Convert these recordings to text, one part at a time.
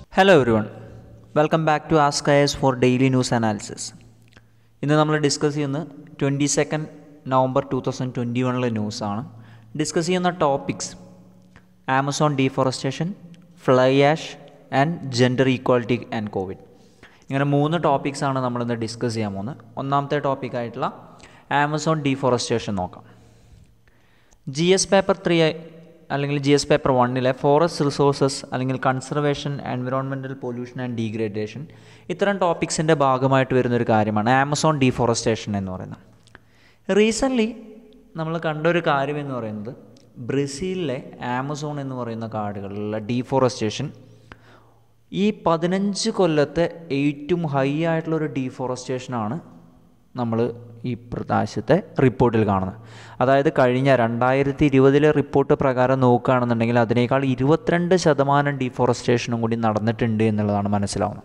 hello everyone welcome back to ask eyes for daily news analysis ഇന്ന് നമ്മൾ discuss ചെയ്യുന്ന twenty second November two thousand twenty വണിലെ ന്യൂസാണ് discuss ചെയ്യുന്ന topics Amazon deforestation fly ash and gender equality and Covid ഇങ്ങനെ മൂന്ന് ടോപ്പിക്സാണ് നമ്മളിന്ന് ഡിസ്കസ് ചെയ്യാൻ പോകുന്നത് ഒന്നാമത്തെ ടോപ്പിക്കായിട്ടുള്ള ആമസോൺ ഡീഫോറസ്റ്റേഷൻ നോക്കാം ജി എസ് പേപ്പർ ത്രീ അല്ലെങ്കിൽ ജി എസ് പേപ്പർ വണ്ണിലെ ഫോറസ്റ്റ് റിസോഴ്സസ് അല്ലെങ്കിൽ conservation environmental pollution and degradation ഇത്തരം ടോപ്പിക്സിൻ്റെ ഭാഗമായിട്ട് വരുന്നൊരു കാര്യമാണ് ആമസോൺ ഡീഫോറസ്റ്റേഷൻ എന്ന് പറയുന്നത് റീസെൻ്റ്ലി നമ്മൾ കണ്ടൊരു കാര്യം എന്ന് പറയുന്നത് ബ്രസീലിലെ ആമസോൺ എന്ന് പറയുന്ന കാടുകളിലുള്ള ഡീഫോറസ്റ്റേഷൻ ഈ പതിനഞ്ച് കൊല്ലത്തെ ഏറ്റവും ഹൈ ആയിട്ടുള്ള ഒരു ഡീഫോറസ്റ്റേഷനാണ് നമ്മൾ ഈ പ്രദേശത്തെ റിപ്പോർട്ടിൽ കാണുന്നത് അതായത് കഴിഞ്ഞ രണ്ടായിരത്തി ഇരുപതിലെ റിപ്പോർട്ട് പ്രകാരം നോക്കുകയാണെന്നുണ്ടെങ്കിൽ അതിനേക്കാൾ ഇരുപത്തിരണ്ട് ശതമാനം ഡീഫോറസ്റ്റേഷനും കൂടി നടന്നിട്ടുണ്ട് എന്നുള്ളതാണ് മനസ്സിലാവുന്നത്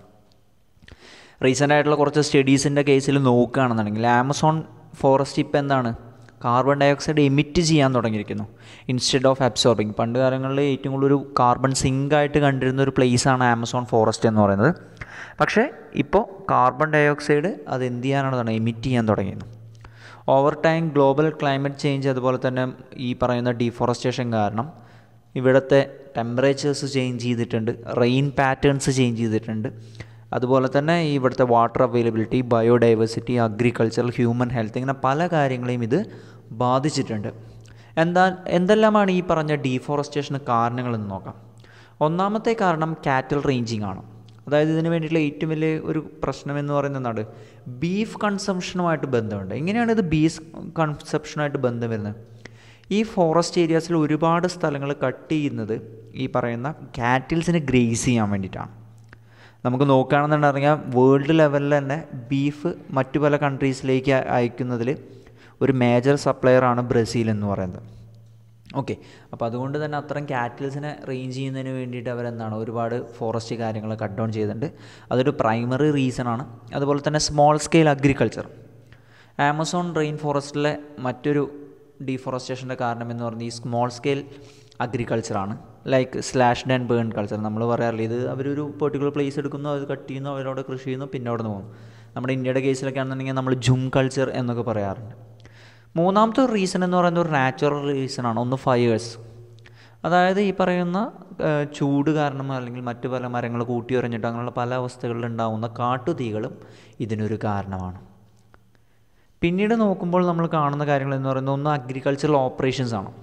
റീസെൻ്റ് ആയിട്ടുള്ള കുറച്ച് സ്റ്റഡീസിൻ്റെ കേസിൽ നോക്കുകയാണെന്നുണ്ടെങ്കിൽ ആമസോൺ ഫോറസ്റ്റ് ഇപ്പം എന്താണ് കാർബൺ ഡൈ ഓക്സൈഡ് എമിറ്റ് ചെയ്യാൻ തുടങ്ങിയിരിക്കുന്നു ഇൻസ്റ്റെഡ് ഓഫ് അബ്സോർബിങ് പണ്ട് കാലങ്ങളിൽ ഏറ്റവും കൂടുതൽ ഒരു കാർബൺ സിങ്കായിട്ട് കണ്ടിരുന്ന ഒരു പ്ലേസാണ് ആമസോൺ ഫോറസ്റ്റ് എന്ന് പറയുന്നത് പക്ഷേ ഇപ്പോൾ കാർബൺ ഡൈ ഓക്സൈഡ് അത് എന്ത് ചെയ്യാനാണ് എമിറ്റ് ചെയ്യാൻ തുടങ്ങിയത് over time global climate change അതുപോലെ തന്നെ ഈ പറയുന്ന ഡീഫോറസ്റ്റേഷൻ കാരണം ഇവിടുത്തെ ടെമ്പറേച്ചേഴ്സ് ചേഞ്ച് ചെയ്തിട്ടുണ്ട് റെയിൻ പാറ്റേൺസ് ചേഞ്ച് ചെയ്തിട്ടുണ്ട് അതുപോലെ തന്നെ ഈ ഇവിടുത്തെ water availability biodiversity agriculture human health ഇങ്ങനെ പല കാര്യങ്ങളെയും ഇത് ബാധിച്ചിട്ടുണ്ട് എന്താ എന്തെല്ലാമാണ് ഈ പറഞ്ഞ ഡീഫോറസ്റ്റേഷന് കാരണങ്ങളെന്ന് നോക്കാം ഒന്നാമത്തെ കാരണം കാറ്റൽ റേഞ്ചിങ് ആണ് അതായത് ഇതിന് വേണ്ടിയിട്ടുള്ള ഏറ്റവും വലിയ ഒരു പ്രശ്നം എന്ന് പറയുന്നത് എന്താണ് ബീഫ് കൺസംഷനുമായിട്ട് ബന്ധമുണ്ട് എങ്ങനെയാണ് ഇത് ബീഫ് കൺസംഷനുമായിട്ട് ബന്ധം വരുന്നത് ഈ ഫോറസ്റ്റ് ഏരിയാസിൽ ഒരുപാട് സ്ഥലങ്ങൾ കട്ട് ചെയ്യുന്നത് ഈ പറയുന്ന കാറ്റിൽസിനെ ഗ്രേസ് ചെയ്യാൻ വേണ്ടിയിട്ടാണ് നമുക്ക് നോക്കുകയാണെന്നുണ്ടെങ്കിൽ വേൾഡ് ലെവലിൽ തന്നെ ബീഫ് മറ്റു പല കൺട്രീസിലേക്ക് അയക്കുന്നതിൽ ഒരു മേജർ സപ്ലയറാണ് ബ്രസീൽ എന്ന് പറയുന്നത് ഓക്കെ അപ്പോൾ അതുകൊണ്ട് തന്നെ അത്തരം കാറ്റിൽസിനെ റേഞ്ച് ചെയ്യുന്നതിന് വേണ്ടിയിട്ട് അവരെന്താണ് ഒരുപാട് ഫോറസ്റ്റ് കാര്യങ്ങൾ കട്ട് ഡൗൺ ചെയ്തിട്ടുണ്ട് അതൊരു പ്രൈമറി റീസണാണ് അതുപോലെ തന്നെ small scale agriculture Amazon rain ഫോറസ്റ്റിലെ മറ്റൊരു ഡീഫോറസ്റ്റേഷൻ്റെ കാരണം എന്ന് പറഞ്ഞാൽ ഈ സ്മോൾ സ്കെയിൽ അഗ്രികൾച്ചറാണ് like slashed and burn culture നമ്മൾ പറയാറില്ല ഇത് അവരൊരു പെർട്ടിക്കുലർ പ്ലേസ് എടുക്കുന്നു അത് കട്ട് ചെയ്യുന്നു അവരവിടെ കൃഷി ചെയ്യുന്നു പിന്നെ അവിടെ നിന്ന് പോകുന്നു നമ്മുടെ ഇന്ത്യയുടെ കേസിലൊക്കെ ആണെന്നുണ്ടെങ്കിൽ നമ്മൾ ജും കൾച്ചർ എന്നൊക്കെ പറയാറുണ്ട് മൂന്നാമത്തെ ഒരു റീസൺ എന്ന് പറയുന്നത് ഒരു നാച്ചുറൽ റീസണാണ് ഒന്ന് ഫയേഴ്സ് അതായത് ഈ പറയുന്ന ചൂട് കാരണം അല്ലെങ്കിൽ മറ്റു പല മരങ്ങൾ കൂട്ടിയുറഞ്ഞിട്ട് അങ്ങനെയുള്ള പല അവസ്ഥകളിൽ ഉണ്ടാകുന്ന കാട്ടുതീകളും ഇതിനൊരു കാരണമാണ് പിന്നീട് നോക്കുമ്പോൾ നമ്മൾ കാണുന്ന കാര്യങ്ങൾ എന്ന് പറയുന്നത് ഒന്ന് അഗ്രികൾച്ചറൽ ഓപ്പറേഷൻസ് ആണ്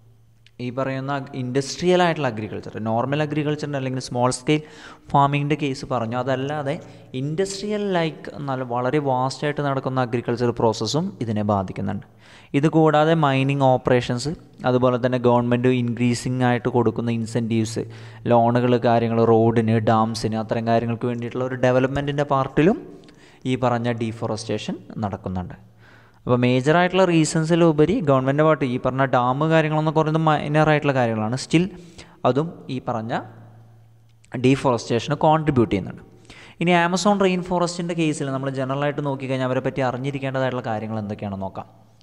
ഈ പറയുന്ന ഇൻഡസ്ട്രിയൽ ആയിട്ടുള്ള അഗ്രികൾച്ചർ നോർമൽ അഗ്രികൾച്ചറിൻ്റെ അല്ലെങ്കിൽ സ്മോൾ സ്കെയിൽ ഫാമിങ്ങിൻ്റെ കേസ് പറഞ്ഞു അതല്ലാതെ ഇൻഡസ്ട്രിയൽ ലൈക്ക് നല്ല വളരെ വാസ്റ്റായിട്ട് നടക്കുന്ന അഗ്രികൾച്ചർ പ്രോസസ്സും ഇതിനെ ബാധിക്കുന്നുണ്ട് ഇത് കൂടാതെ മൈനിങ് ഓപ്പറേഷൻസ് അതുപോലെ തന്നെ ഗവൺമെൻറ് ഇൻക്രീസിങ് ആയിട്ട് കൊടുക്കുന്ന ഇൻസെൻറ്റീവ്സ് ലോണുകൾ കാര്യങ്ങൾ റോഡിന് ഡാംസിന് അത്തരം കാര്യങ്ങൾക്ക് വേണ്ടിയിട്ടുള്ള ഒരു ഡെവലപ്മെൻറ്റിൻ്റെ പാർട്ടിലും ഈ പറഞ്ഞ ഡീഫോറസ്റ്റേഷൻ നടക്കുന്നുണ്ട് അപ്പോൾ മേജറായിട്ടുള്ള റീസൺസിലുപരി ഗവൺമെൻറ് പാർട്ടി ഈ പറഞ്ഞ ഡാം കാര്യങ്ങളെന്നൊക്കെ പറയുന്നത് മൈനറായിട്ടുള്ള കാര്യങ്ങളാണ് സ്റ്റിൽ അതും ഈ പറഞ്ഞ ഡീഫോറസ്റ്റേഷന് കോൺട്രിബ്യൂട്ട് ചെയ്യുന്നുണ്ട് ഇനി ആമസോൺ റെയിൻ ഫോറസ്റ്റിൻ്റെ കേസിൽ നമ്മൾ ജനറലായിട്ട് നോക്കിക്കഴിഞ്ഞാൽ അവരെ പറ്റി അറിഞ്ഞിരിക്കേണ്ടതായിട്ടുള്ള കാര്യങ്ങൾ എന്തൊക്കെയാണെന്ന് നോക്കാം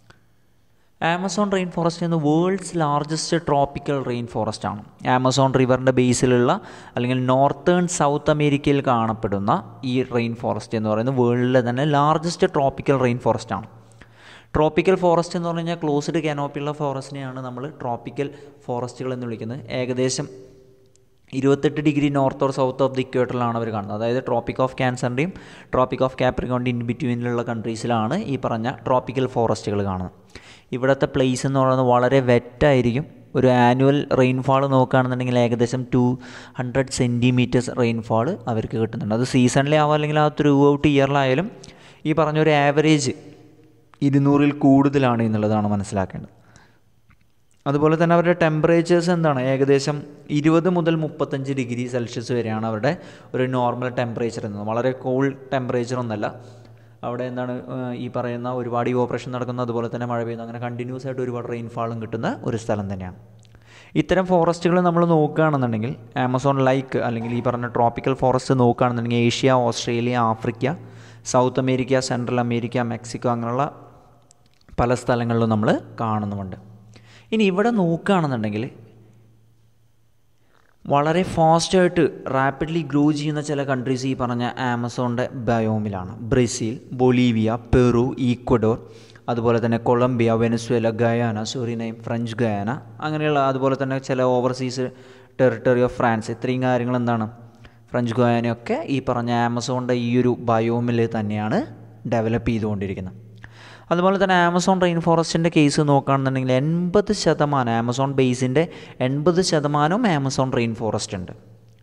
ആമസോൺ റെയിൻ ഫോറസ്റ്റ് എന്ന world's largest tropical rain forest ആണ് ആമസോൺ റിവറിൻ്റെ ബേസിലുള്ള അല്ലെങ്കിൽ നോർത്തേൺ സൗത്ത് അമേരിക്കയിൽ കാണപ്പെടുന്ന ഈ റെയിൻ ഫോറസ്റ്റ് എന്ന് പറയുന്നത് വേൾഡിലെ തന്നെ ലാർജസ്റ്റ് ട്രോപ്പിക്കൽ റെയിൻ ഫോറസ്റ്റ് ആണ് ട്രോപ്പിക്കൽ ഫോറസ്റ്റ് എന്ന് പറഞ്ഞു കഴിഞ്ഞാൽ ക്ലോസ്ഡ് കാനോപ്പിയുള്ള ഫോറസ്റ്റിനെയാണ് നമ്മൾ ട്രോപ്പിക്കൽ ഫോറസ്റ്റുകൾ എന്ന് വിളിക്കുന്നത് ഏകദേശം ഇരുപത്തെട്ട് degree north or south of the ഇക്വേറ്ററിലാണ് അവർ കാണുന്നത് അതായത് ട്രോപ്പിക് ഓഫ് ക്യാൻസറിൻ്റെയും ട്രോപ്പിക് ഓഫ് കാപ്രിക്കോണിൻ്റെ ഇൻ ബിറ്റ്വീനിലുള്ള കൺട്രീസിലാണ് ഈ പറഞ്ഞ ട്രോപ്പിക്കൽ ഫോറസ്റ്റുകൾ കാണുന്നത് ഇവിടുത്തെ പ്ലേസ് എന്ന് പറയുന്നത് വളരെ വെറ്റായിരിക്കും ഒരു ആനുവൽ റെയിൻഫാൾ നോക്കുകയാണെന്നുണ്ടെങ്കിൽ ഏകദേശം ടു ഹൺഡ്രഡ് സെൻറ്റിമീറ്റേഴ്സ് റെയിൻഫാൾ അവർക്ക് കിട്ടുന്നുണ്ട് അത് സീസണിലേ ആവാം അല്ലെങ്കിൽ ആ ത്രൂ ഔട്ട് ഇയറിലായാലും ഈ പറഞ്ഞൊരു ആവറേജ് ഇരുന്നൂറിൽ കൂടുതലാണ് എന്നുള്ളതാണ് മനസ്സിലാക്കേണ്ടത് അതുപോലെ തന്നെ അവരുടെ ടെമ്പറേച്ചേഴ്സ് എന്താണ് ഏകദേശം ഇരുപത് മുതൽ മുപ്പത്തഞ്ച് ഡിഗ്രി സെൽഷ്യസ് വരെയാണ് അവരുടെ ഒരു നോർമൽ ടെമ്പറേച്ചർ എന്നത് വളരെ കൂൾ ടെമ്പറേച്ചർ ഒന്നല്ല അവിടെ എന്താണ് ഈ പറയുന്ന ഒരുപാട് ഈ ഓപ്പറേഷൻ നടക്കുന്ന അതുപോലെ തന്നെ മഴ പെയ്യുന്നു അങ്ങനെ കണ്ടിന്യൂസ് ആയിട്ട് ഒരുപാട് റെയിൻഫാളും കിട്ടുന്ന ഒരു സ്ഥലം തന്നെയാണ് ഇത്തരം ഫോറസ്റ്റുകൾ നമ്മൾ നോക്കുകയാണെന്നുണ്ടെങ്കിൽ ആമസോൺ ലൈക്ക് അല്ലെങ്കിൽ ഈ പറഞ്ഞ ട്രോപ്പിക്കൽ ഫോറസ്റ്റ് നോക്കുകയാണെന്നുണ്ടെങ്കിൽ Asia Australia Africa South America Central America Mexico അങ്ങനെയുള്ള പല സ്ഥലങ്ങളിലും നമ്മൾ കാണുന്നുമുണ്ട് ഇനി ഇവിടെ നോക്കുകയാണെന്നുണ്ടെങ്കിൽ വളരെ ഫാസ്റ്റായിട്ട് റാപ്പിഡ്ലി ഗ്രോ ചെയ്യുന്ന ചില കൺട്രീസ് ഈ പറഞ്ഞ ആമസോണിൻ്റെ ബയോമിലാണ് ബ്രസീൽ ബൊളീവിയ പെറു ഈക്വഡോർ അതുപോലെ തന്നെ Colombia Venezuela Guyana Suriname French Guiana അങ്ങനെയുള്ള അതുപോലെ തന്നെ ചില ഓവർസീസ് ടെറിട്ടറി ഓഫ് ഫ്രാൻസ് ഇത്രയും കാര്യങ്ങൾ എന്താണ് ഫ്രഞ്ച് ഗയാനയൊക്കെ ഈ പറഞ്ഞ ആമസോണിൻ്റെ ഈ ഒരു ബയോമിൽ തന്നെയാണ് ഡെവലപ്പ് ചെയ്തുകൊണ്ടിരിക്കുന്നത് അതുപോലെ തന്നെ ആമസോൺ റെയിൻ ഫോറസ്റ്റിൻ്റെ കേസ് നോക്കുകയാണെന്നുണ്ടെങ്കിൽ എൺപത് ശതമാനം ആമസോൺ ബേസിൻ്റെ എൺപത് ശതമാനവും ആമസോൺ റെയിൻ ഫോറസ്റ്റ് ഉണ്ട്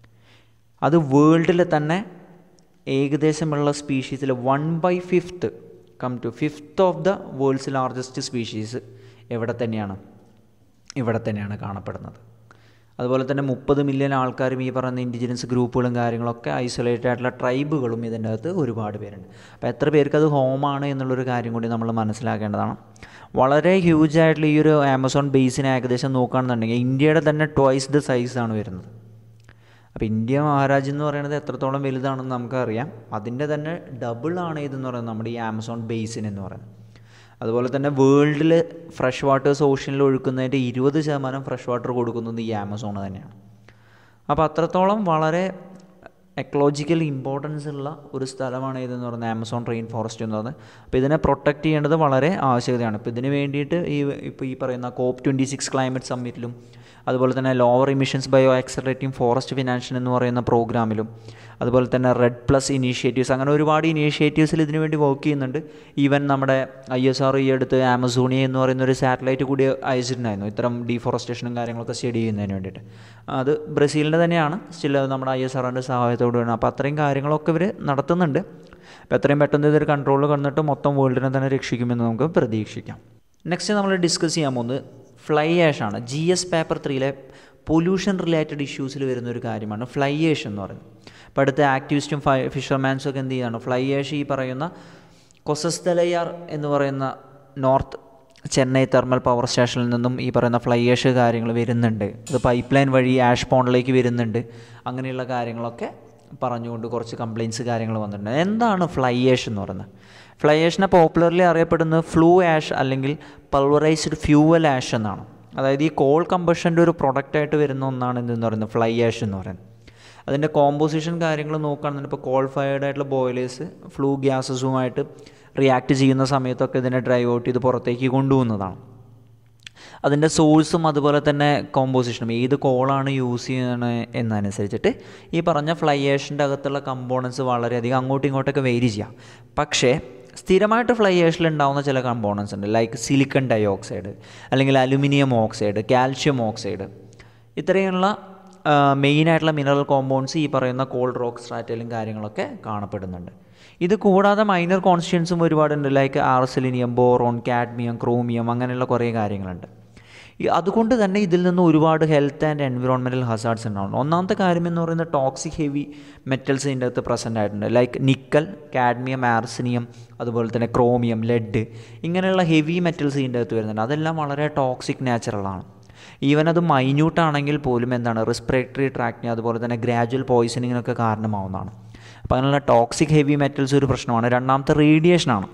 അത് വേൾഡിൽ തന്നെ ഏകദേശമുള്ള സ്പീഷീസിൽ one by fifth come to fifth of the world's largest species എവിടെ തന്നെയാണ് ഇവിടെ തന്നെയാണ് കാണപ്പെടുന്നത് അതുപോലെ തന്നെ മുപ്പത് മില്യൺ ആൾക്കാരും ഈ പറയുന്ന ഇൻഡിജിനസ് ഗ്രൂപ്പുകളും കാര്യങ്ങളൊക്കെ ഐസൊലേറ്റഡ് ആയിട്ടുള്ള ട്രൈബുകളും ഇതിൻ്റെ അകത്ത് ഒരുപാട് പേരുണ്ട് അപ്പോൾ എത്ര പേർക്ക് അത് ഹോമാണ് എന്നുള്ളൊരു കാര്യം കൂടി നമ്മൾ മനസ്സിലാക്കേണ്ടതാണ് വളരെ ഹ്യൂജ് ആയിട്ടുള്ള ഈ ഒരു ആമസോൺ ബേസിനെ ഏകദേശം നോക്കുകയാണെന്നുണ്ടെങ്കിൽ ഇന്ത്യയുടെ തന്നെ ട്വൈസ് ദ സൈസാണ് വരുന്നത് അപ്പോൾ ഇന്ത്യ മഹാരാജ്യം എന്ന് പറയുന്നത് എത്രത്തോളം വലുതാണെന്ന് നമുക്കറിയാം അതിൻ്റെ തന്നെ ഡബിൾ ആണ് ഇതെന്ന് പറയുന്നത് നമ്മുടെ ഈ ആമസോൺ ബേസിൻ എന്ന് പറയുന്നത് അതുപോലെ തന്നെ വേൾഡിൽ ഫ്രഷ് വാട്ടേഴ്സ് ഓഷ്യനിൽ ഒഴുക്കുന്നതിൻ്റെ ഇരുപത് ശതമാനം ഫ്രഷ് വാട്ടർ കൊടുക്കുന്നത് ഈ ആമസോൺ തന്നെയാണ് അപ്പോൾ അത്രത്തോളം വളരെ എക്കോളജിക്കൽ ഇമ്പോർട്ടൻസ് ഉള്ള ഒരു സ്ഥലമാണ് ഇതെന്ന് പറയുന്നത് ആമസോൺ റെയിൻ ഫോറസ്റ്റ് എന്ന് പറയുന്നത് അപ്പോൾ ഇതിനെ പ്രൊട്ടക്റ്റ് ചെയ്യേണ്ടത് വളരെ ആവശ്യകതയാണ് ഇപ്പോൾ ഇതിന് വേണ്ടിയിട്ട് ഈ ഇപ്പോൾ ഈ പറയുന്ന കോപ്പ് ട്വൻറ്റി സിക്സ് ക്ലൈമറ്റ് സമ്മിറ്റിലും അതുപോലെ തന്നെ lower emissions by accelerating forest financing എന്ന് പറയുന്ന പ്രോഗ്രാമിലും അതുപോലെ തന്നെ റെഡ് പ്ലസ് ഇനീഷ്യേറ്റീവ്സ് അങ്ങനെ ഒരുപാട് ഇനീഷ്യേറ്റീവ്സിൽ ഇതിനു വേണ്ടി വർക്ക് ചെയ്യുന്നുണ്ട് ഈവൻ നമ്മുടെ ഐ എസ് ആർ ഈ അടുത്ത് ആമസോണിയ എന്ന് പറയുന്ന ഒരു സാറ്റലൈറ്റ് കൂടി അയച്ചിട്ടുണ്ടായിരുന്നു ഇത്തരം ഡീഫോറസ്റ്റേഷനും കാര്യങ്ങളൊക്കെ സ്റ്റഡി ചെയ്യുന്നതിന് വേണ്ടിയിട്ട് അത് ബ്രസീലിൻ്റെ തന്നെയാണ് സ്റ്റിൽ നമ്മുടെ ഐ എസ് ആറിൻ്റെ സഹായത്തോട് വേണം അപ്പോൾ അത്രയും കാര്യങ്ങളൊക്കെ ഇവർ നടത്തുന്നുണ്ട് അപ്പോൾ എത്രയും പെട്ടെന്ന് ഇതൊരു കൺട്രോളിൽ കണ്ടിട്ട് മൊത്തം വേൾഡിനെ തന്നെ രക്ഷിക്കുമെന്ന് നമുക്ക് പ്രതീക്ഷിക്കാം നെക്സ്റ്റ് നമ്മൾ ഡിസ്കസ് ചെയ്യാൻ പോകുന്നത് ഫ്ലൈ ആഷ് ആണ് ജി എസ് പേപ്പർ ത്രീയിലെ പൊല്യൂഷൻ റിലേറ്റഡ് ഇഷ്യൂസിൽ വരുന്ന ഒരു കാര്യമാണ് ഫ്ലൈ ആഷ് എന്ന് പറയുന്നത് അപ്പോൾ അടുത്ത ആക്ടിവിസ്റ്റും ഫൈ ഫിഷർമാൻസും ഒക്കെ എന്ത് ചെയ്യാണ് ഫ്ലൈ ആഷ് ഈ പറയുന്ന കൊസസ്തലയാർ എന്ന് പറയുന്ന നോർത്ത് ചെന്നൈ തെർമൽ പവർ സ്റ്റേഷനിൽ നിന്നും ഈ പറയുന്ന ഫ്ലൈ ആഷ് കാര്യങ്ങൾ വരുന്നുണ്ട് അത് പൈപ്പ് ലൈൻ വഴി ആഷ് പോണ്ടിലേക്ക് വരുന്നുണ്ട് അങ്ങനെയുള്ള കാര്യങ്ങളൊക്കെ പറഞ്ഞുകൊണ്ട് കുറച്ച് കംപ്ലയിൻസ് കാര്യങ്ങൾ വന്നിട്ടുണ്ട് എന്താണ് ഫ്ലൈ ആഷ് എന്ന് പറയുന്നത് ഫ്ലൈ ആഷിനെ പോപ്പുലർലി അറിയപ്പെടുന്നത് ഫ്ലൂ ആഷ് അല്ലെങ്കിൽ പൾവറൈസ്ഡ് ഫ്യൂവൽ ആഷ് എന്നാണ് അതായത് ഈ കോൾ കമ്പഷൻ്റെ ഒരു പ്രൊഡക്റ്റായിട്ട് വരുന്ന ഒന്നാണ് എന്തെന്ന് പറയുന്നത് ഫ്ലൈ ആഷ് എന്ന് പറയുന്നത് അതിൻ്റെ കോമ്പോസിഷൻ കാര്യങ്ങൾ നോക്കുകയാണെന്നുണ്ടെങ്കിൽ ഇപ്പോൾ കോൾ ഫയർഡ് ആയിട്ടുള്ള ബോയിലേഴ്സ് ഫ്ലൂ ഗ്യാസസുമായിട്ട് റിയാക്ട് ചെയ്യുന്ന സമയത്തൊക്കെ ഇതിനെ ഡ്രൈവ് ഔട്ട് ചെയ്ത് പുറത്തേക്ക് കൊണ്ടുപോകുന്നതാണ് അതിൻ്റെ സോഴ്സും അതുപോലെ തന്നെ കോമ്പോസിഷനും ഏത് കോളാണ് യൂസ് ചെയ്യുന്നത് എന്നനുസരിച്ചിട്ട് ഈ പറഞ്ഞ ഫ്ലൈയേഷൻ്റെ അകത്തുള്ള കമ്പോണൻസ് വളരെയധികം അങ്ങോട്ടും ഇങ്ങോട്ടൊക്കെ വേരി ചെയ്യാം പക്ഷേ സ്ഥിരമായിട്ട് ഫ്ലൈയേഷനിൽ ഉണ്ടാകുന്ന ചില കമ്പോണൻസ് ഉണ്ട് ലൈക്ക് സിലിക്കൺ ഡയോക്സൈഡ് അല്ലെങ്കിൽ അലുമിനിയം ഓക്സൈഡ് കാൽഷ്യം ഓക്സൈഡ് ഇത്രയുള്ള മെയിനായിട്ടുള്ള മിനറൽ കോമ്പൗണ്ട്സ് ഈ പറയുന്ന കോൾഡ് റോക്ക് സ്ട്രാറ്റയിലും കാര്യങ്ങളൊക്കെ കാണപ്പെടുന്നുണ്ട് ഇത് കൂടാതെ മൈനർ കോൺസ്റ്റിറ്റ്യൻസും ഒരുപാടുണ്ട് ലൈക്ക് ആർസെലിനിയം ബോറോൺ കാഡ്മിയം ക്രോമിയം അങ്ങനെയുള്ള കുറേ കാര്യങ്ങളുണ്ട് അതുകൊണ്ട് തന്നെ ഇതിൽ നിന്ന് ഒരുപാട് ഹെൽത്ത് ആൻഡ് എൻവിറോൺമെൻറ്റൽ ഹസാർഡ്സ് ഉണ്ടാവുന്നു ഒന്നാമത്തെ കാര്യം എന്ന് പറയുന്നത് ടോക്സിക് ഹെവി മെറ്റൽസ് ഇതിൻ്റെ അകത്ത് പ്രസൻ്റ് ആയിട്ടുണ്ട് ലൈക്ക് നിക്കൽ കാഡ്മിയം ആർസിനിയം അതുപോലെ തന്നെ ക്രോമിയം ലെഡ് ഇങ്ങനെയുള്ള ഹെവി മെറ്റൽസ് ഇതിൻ്റെ അകത്ത് വരുന്നുണ്ട് അതെല്ലാം വളരെ ടോക്സിക് നാച്ചുറലാണ് ഈവൻ അത് മൈന്യൂട്ട് ആണെങ്കിൽ പോലും എന്താണ് റെസ്പിറേറ്ററി ട്രാക്റ്റിന് അതുപോലെ തന്നെ ഗ്രാജുവൽ പോയിസണിങ്ങിനൊക്കെ കാരണമാവുന്നതാണ് അപ്പോൾ അങ്ങനെയുള്ള ടോക്സിക് ഹെവി മെറ്റൽസ് ഒരു പ്രശ്നമാണ് രണ്ടാമത്തെ റേഡിയേഷനാണ്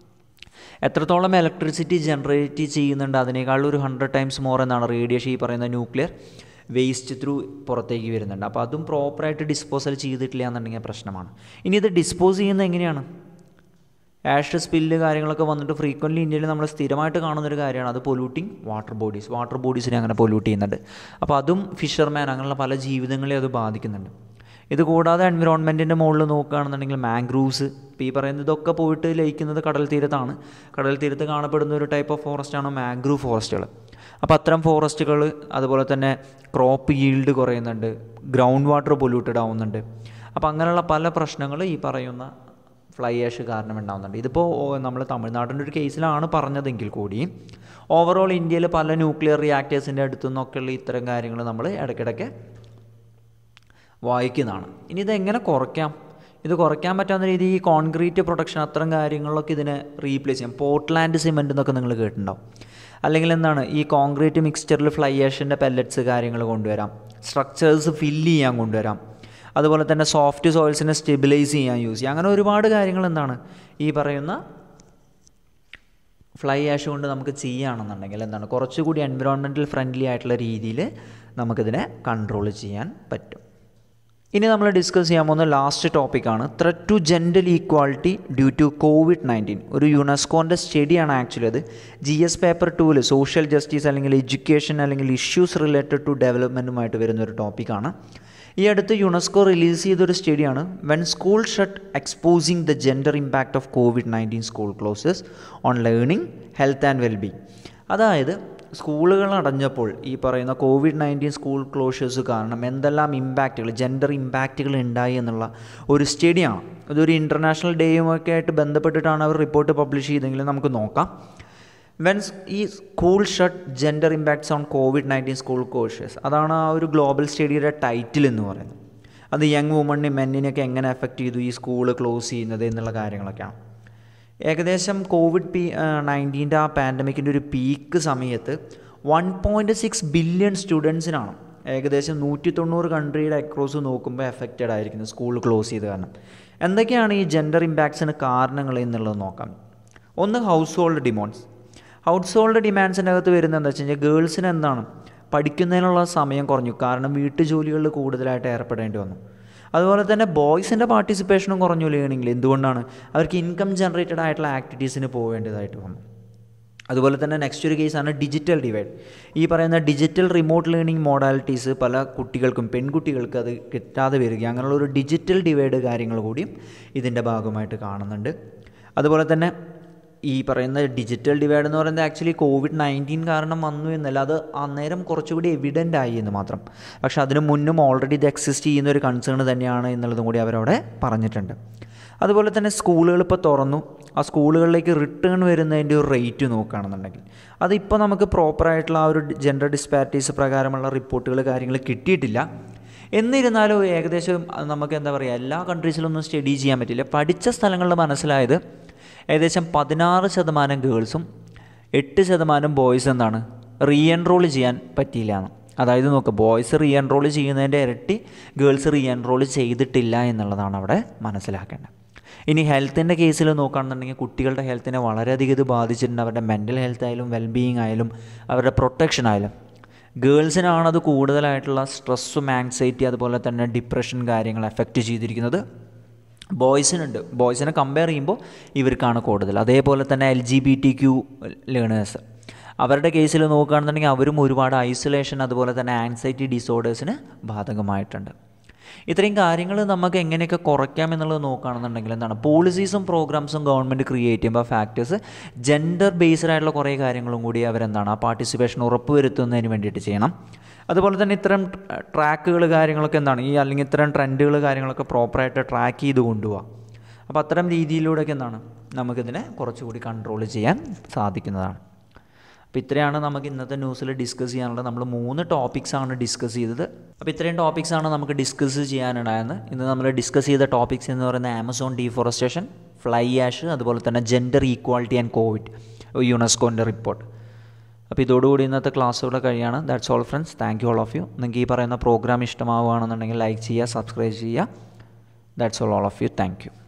എത്രത്തോളം ഇലക്ട്രിസിറ്റി ജനറേറ്റ് ചെയ്യുന്നുണ്ട് അതിനേക്കാളും ഒരു ഹൺഡ്രഡ് ടൈംസ് മോർ എന്നാണ് റേഡിയേഷൻ ഈ പറയുന്ന ന്യൂക്ലിയർ വേസ്റ്റ് ത്രൂ പുറത്തേക്ക് വരുന്നുണ്ട് അപ്പോൾ അതും പ്രോപ്പറായിട്ട് ഡിസ്പോസൽ ചെയ്തിട്ടില്ല എന്നുണ്ടെങ്കിൽ പ്രശ്നമാണ് ഇനി ഇത് ഡിസ്പോസ് ചെയ്യുന്നത് എങ്ങനെയാണ് ആഷ് സ്പില്ല് കാര്യങ്ങളൊക്കെ വന്നിട്ട് ഫ്രീക്വൻ്റ്ലി ഇന്ത്യയിൽ നമ്മൾ സ്ഥിരമായിട്ട് കാണുന്നൊരു കാര്യമാണ് അത് പൊല്യൂട്ടിങ് വാട്ടർ ബോഡീസ് വാട്ടർ ബോഡീസിനെ അങ്ങനെ പൊല്യൂട്ട് ചെയ്യുന്നുണ്ട് അപ്പോൾ അതും ഫിഷർമാൻ അങ്ങനെയുള്ള പല ജീവിതങ്ങളെ അത് ബാധിക്കുന്നുണ്ട് ഇത് കൂടാതെ എൻവിറോൺമെൻറ്റിൻ്റെ മുകളിൽ നോക്കുകയാണെന്നുണ്ടെങ്കിൽ മാംഗ്രൂവ്സ് ഇപ്പോൾ ഈ പറയുന്നത് ഇതൊക്കെ പോയിട്ട് ലയിക്കുന്നത് കടൽ തീരത്താണ് കടൽ തീരത്ത് കാണപ്പെടുന്ന ഒരു ടൈപ്പ് ഓഫ് ഫോറസ്റ്റാണ് മാംഗ്രൂവ് ഫോറസ്റ്റുകൾ അപ്പോൾ അത്തരം ഫോറസ്റ്റുകൾ അതുപോലെ തന്നെ ക്രോപ്പ് ഈൽഡ് കുറയുന്നുണ്ട് ഗ്രൗണ്ട് വാട്ടർ പൊല്യൂട്ടഡ് ആവുന്നുണ്ട് അപ്പോൾ അങ്ങനെയുള്ള പല പ്രശ്നങ്ങൾ ഈ പറയുന്ന ഫ്ലൈ ആഷ് കാരണം ഉണ്ടാകുന്നുണ്ട് ഇതിപ്പോൾ നമ്മൾ തമിഴ്നാടിൻ്റെ ഒരു കേസിലാണ് പറഞ്ഞതെങ്കിൽ കൂടി ഓവറോൾ ഇന്ത്യയിൽ പല ന്യൂക്ലിയർ റിയാക്ടേഴ്സിൻ്റെ അടുത്തു നിന്നൊക്കെയുള്ള ഇത്തരം കാര്യങ്ങൾ നമ്മൾ ഇടയ്ക്കിടയ്ക്ക് വായിക്കുന്നതാണ് ഇനി ഇതെങ്ങനെ കുറയ്ക്കാം ഇത് കുറയ്ക്കാൻ പറ്റാവുന്ന രീതിയിൽ ഈ കോൺക്രീറ്റ് പ്രൊഡക്ഷൻ അത്തരം കാര്യങ്ങളിലൊക്കെ ഇതിനെ റീപ്ലേസ് ചെയ്യാം പോർട്ട്ലാൻഡ് സിമെൻ്റ് എന്നൊക്കെ നിങ്ങൾ കേട്ടിട്ടുണ്ടാവും അല്ലെങ്കിൽ എന്താണ് ഈ കോൺക്രീറ്റ് മിക്സ്ചറിൽ ഫ്ലൈ ആഷിൻ്റെ പെല്ലറ്റ്സ് കാര്യങ്ങൾ കൊണ്ടുവരാം സ്ട്രക്ചേഴ്സ് ഫില്ല് ചെയ്യാൻ കൊണ്ടുവരാം അതുപോലെ തന്നെ സോഫ്റ്റ് സോയിൽസിനെ സ്റ്റെബിലൈസ് ചെയ്യാൻ യൂസ് ചെയ്യാം അങ്ങനെ ഒരുപാട് കാര്യങ്ങൾ എന്താണ് ഈ പറയുന്ന ഫ്ലൈ ആഷ് കൊണ്ട് നമുക്ക് ചെയ്യുകയാണെന്നുണ്ടെങ്കിൽ എന്താണ് കുറച്ചുകൂടി എൻവിറോൺമെൻറ്റൽ ഫ്രണ്ട്ലി ആയിട്ടുള്ള രീതിയിൽ നമുക്കിതിനെ കൺട്രോൾ ചെയ്യാൻ പറ്റും ഇനി നമ്മൾ ഡിസ്കസ് ചെയ്യാൻ പോകുന്ന ലാസ്റ്റ് ടോപ്പിക്കാണ് threat to gender equality due to COVID nineteen ഒരു യുനെസ്കോൻ്റെ സ്റ്റഡിയാണ് ആക്ച്വലി അത് ജി എസ് പേപ്പർ ടൂവിൽ സോഷ്യൽ ജസ്റ്റിസ് അല്ലെങ്കിൽ എഡ്യൂക്കേഷൻ അല്ലെങ്കിൽ ഇഷ്യൂസ് റിലേറ്റഡ് ടു ഡെവലപ്മെൻറ്റുമായിട്ട് വരുന്ന ഒരു ടോപ്പിക്കാണ് ഈ അടുത്ത് യുനെസ്കോ റിലീസ് ചെയ്തൊരു സ്റ്റഡിയാണ് when school shut exposing the gender impact of COVID nineteen school closes on learning health and wellbeing അതായത് സ്കൂളുകൾ അടഞ്ഞപ്പോൾ ഈ പറയുന്ന കോവിഡ് നയൻറ്റീൻ സ്കൂൾ ക്ലോഷേഴ്സ് കാരണം എന്തെല്ലാം ഇമ്പാക്റ്റുകൾ ജെൻഡർ ഇമ്പാക്റ്റുകൾ ഉണ്ടായി എന്നുള്ള ഒരു സ്റ്റഡിയാണ് ഇതൊരു ഇൻ്റർനാഷണൽ ഡേയുമൊക്കെ ആയിട്ട് ബന്ധപ്പെട്ടിട്ടാണ് അവർ റിപ്പോർട്ട് പബ്ലിഷ് ചെയ്തെങ്കിലും നമുക്ക് നോക്കാം വെൻസ് ഈ school shut gender impacts on COVID nineteen school courses അതാണ് ആ ഒരു ഗ്ലോബൽ സ്റ്റഡിയുടെ ടൈറ്റിൽ എന്ന് പറയുന്നത് അത് യങ് വുമണിനെ മെന്നിനെയൊക്കെ എങ്ങനെ എഫക്റ്റ് ചെയ്തു ഈ സ്കൂൾ ക്ലോസ് ചെയ്യുന്നത് എന്നുള്ള കാര്യങ്ങളൊക്കെയാണ് ഏകദേശം കോവിഡ് പി നയൻറ്റീൻ്റെ ആ പാൻഡമിക്കിൻ്റെ ഒരു പീക്ക് സമയത്ത് വൺ പോയിൻറ്റ് സിക്സ് ബില്യൺ സ്റ്റുഡൻസിനാണ് ഏകദേശം നൂറ്റി തൊണ്ണൂറ് കൺട്രിയുടെ അക്രോസ് നോക്കുമ്പോൾ എഫക്റ്റഡ് ആയിരിക്കുന്നത് സ്കൂൾ ക്ലോസ് ചെയ്ത് കാരണം എന്തൊക്കെയാണ് ഈ ജെൻഡർ ഇമ്പാക്ട്സിന് കാരണങ്ങൾ എന്നുള്ളത് നോക്കാം ഒന്ന് household demands household ഡിമാൻഡ്സിൻ്റെ അകത്ത് വരുന്നത് എന്താ വെച്ച് കഴിഞ്ഞാൽ ഗേൾസിന് എന്താണ് പഠിക്കുന്നതിനുള്ള സമയം കുറഞ്ഞു കാരണം വീട്ടു ജോലികളിൽ കൂടുതലായിട്ട് ഏർപ്പെടേണ്ടി വന്നു അതുപോലെ തന്നെ ബോയ്സിൻ്റെ പാർട്ടിസിപ്പേഷനും കുറഞ്ഞു ലേണിങ്ങിൽ എന്തുകൊണ്ടാണ് അവർക്ക് ഇൻകം ജനറേറ്റഡ് ആയിട്ടുള്ള ആക്ടിവിറ്റീസിന് പോകേണ്ടതായിട്ട് വന്നു അതുപോലെ തന്നെ നെക്സ്റ്റ് ഒരു കേസാണ് ഡിജിറ്റൽ ഡിവൈഡ് ഈ പറയുന്ന ഡിജിറ്റൽ റിമോട്ട് ലേണിംഗ് മോഡാലിറ്റീസ് പല കുട്ടികൾക്കും പെൺകുട്ടികൾക്ക് അത് കിട്ടാതെ വരിക അങ്ങനെയുള്ള ഒരു ഡിജിറ്റൽ ഡിവൈഡ് കാര്യങ്ങൾ കൂടിയും ഇതിൻ്റെ ഭാഗമായിട്ട് കാണുന്നുണ്ട് അതുപോലെ തന്നെ ഈ പറയുന്ന ഡിജിറ്റൽ ഡിവൈഡ് എന്ന് പറയുന്നത് ആക്ച്വലി കോവിഡ് നയൻറ്റീൻ കാരണം വന്നു എന്നല്ല അത് അന്നേരം കുറച്ചുകൂടി എവിഡൻ്റ് ആയി എന്ന് മാത്രം പക്ഷെ അതിന് മുന്നും ഓൾറെഡി ഇത് എക്സിസ്റ്റ് ചെയ്യുന്ന ഒരു കൺസേൺ തന്നെയാണ് എന്നുള്ളതും കൂടി അവരവിടെ പറഞ്ഞിട്ടുണ്ട് അതുപോലെ തന്നെ സ്കൂളുകൾ ഇപ്പോൾ തുറന്നു ആ സ്കൂളുകളിലേക്ക് റിട്ടേൺ വരുന്നതിൻ്റെ ഒരു റേറ്റ് നോക്കുകയാണെന്നുണ്ടെങ്കിൽ അതിപ്പോൾ നമുക്ക് പ്രോപ്പറായിട്ടുള്ള ആ ഒരു ജെൻഡർ ഡിസ്പാരിറ്റീസ് പ്രകാരമുള്ള റിപ്പോർട്ടുകൾ കാര്യങ്ങൾ കിട്ടിയിട്ടില്ല എന്നിരുന്നാലും ഏകദേശം നമുക്ക് എന്താ പറയുക എല്ലാ കൺട്രീസിലൊന്നും സ്റ്റഡി ചെയ്യാൻ പറ്റില്ല പഠിച്ച സ്ഥലങ്ങളിൽ മനസ്സിലായത് ഏകദേശം പതിനാറ് ശതമാനം ഗേൾസും എട്ട് ശതമാനം ബോയ്സ് എന്താണ് റീ എൻറോൾ ചെയ്യാൻ പറ്റിയില്ല എന്ന് അതായത് നോക്കുക ബോയ്സ് റീ എൻറോൾ ചെയ്യുന്നതിൻ്റെ ഇരട്ടി ഗേൾസ് റീ എൻറോൾ ചെയ്തിട്ടില്ല എന്നുള്ളതാണ് അവിടെ മനസ്സിലാക്കേണ്ടത് ഇനി ഹെൽത്തിൻ്റെ കേസിൽ നോക്കുകയാണെന്നുണ്ടെങ്കിൽ കുട്ടികളുടെ ഹെൽത്തിനെ വളരെയധികം ഇത് ബാധിച്ചിട്ടുണ്ട് അവരുടെ മെൻ്റൽ ഹെൽത്ത് ആയാലും വെൽബീയിങ് ആയാലും അവരുടെ പ്രൊട്ടക്ഷൻ ആയാലും ഗേൾസിനാണത് കൂടുതലായിട്ടുള്ള സ്ട്രെസ്സും ആങ്സൈറ്റി അതുപോലെ തന്നെ ഡിപ്രഷൻ കാര്യങ്ങൾ എഫക്റ്റ് ചെയ്തിരിക്കുന്നത് ബോയ്സിനുണ്ട് ബോയ്സിനെ കമ്പയർ ചെയ്യുമ്പോൾ ഇവർക്കാണ് കൂടുതൽ അതേപോലെ തന്നെ L G B T Q learners അവരുടെ കേസിൽ നോക്കുകയാണെന്നുണ്ടെങ്കിൽ അവരും ഒരുപാട് ഐസൊലേഷൻ അതുപോലെ തന്നെ ആൻസൈറ്റി ഡിസോർഡേഴ്സിന് ബാധകമായിട്ടുണ്ട് ഇത്രയും കാര്യങ്ങൾ നമുക്ക് എങ്ങനെയൊക്കെ കുറയ്ക്കാം എന്നുള്ളത് നോക്കുകയാണെന്നുണ്ടെങ്കിൽ എന്താണ് പോളിസീസും പ്രോഗ്രാംസും ഗവൺമെൻറ് ക്രിയേറ്റ് ചെയ്യുമ്പോൾ ഫാക്ടേഴ്സ് ജെൻഡർ ബേസ്ഡ് ആയിട്ടുള്ള കുറേ കാര്യങ്ങളും കൂടി അവരെന്താണ് ആ പാർട്ടിസിപ്പേഷൻ ഉറപ്പുവരുത്തുന്നതിന് വേണ്ടിയിട്ട് ചെയ്യണം അതുപോലെ തന്നെ ഇത്തരം ട്രാക്കുകൾ കാര്യങ്ങളൊക്കെ എന്താണ് ഈ അല്ലെങ്കിൽ ഇത്തരം ട്രെൻഡുകൾ കാര്യങ്ങളൊക്കെ പ്രോപ്പറായിട്ട് ട്രാക്ക് ചെയ്ത് കൊണ്ടുപോകാം അപ്പോൾ അത്തരം രീതിയിലൂടെയൊക്കെ എന്താണ് നമുക്കിതിനെ കുറച്ചുകൂടി കൺട്രോൾ ചെയ്യാൻ സാധിക്കുന്നതാണ് അപ്പോൾ ഇത്രയാണ് നമുക്ക് ഇന്നത്തെ ന്യൂസിൽ ഡിസ്കസ് ചെയ്യാനുള്ളത് നമ്മൾ മൂന്ന് ടോപ്പിക്സ് ആണ് ഡിസ്കസ് ചെയ്തത് അപ്പോൾ ഇത്രയും ടോപ്പിക്സ് ആണ് നമുക്ക് ഡിസ്കസ് ചെയ്യാനുണ്ടായത് ഇന്ന് നമ്മൾ ഡിസ്കസ് ചെയ്ത ടോപ്പിക്സ് എന്ന് പറയുന്നത് ആമസോൺ ഡീഫോറസ്റ്റേഷൻ ഫ്ലൈ ആഷ് അതുപോലെ തന്നെ ജെൻഡർ ഈക്വാളിറ്റി ആൻഡ് കോവിഡ് യുനെസ്കോൻ്റെ റിപ്പോർട്ട് അപ്പോൾ ഇതോടുകൂടി ഇന്നത്തെ ക്ലാസ് ഇവിടെ കഴിയാണ് that's all friends thank you all of you നിങ്ങൾക്ക് ഈ പറയുന്ന പ്രോഗ്രാം ഇഷ്ടമാവുകയാണെന്നുണ്ടെങ്കിൽ ലൈക്ക് ചെയ്യുക സബ്സ്ക്രൈബ് ചെയ്യുക that's all all of you thank U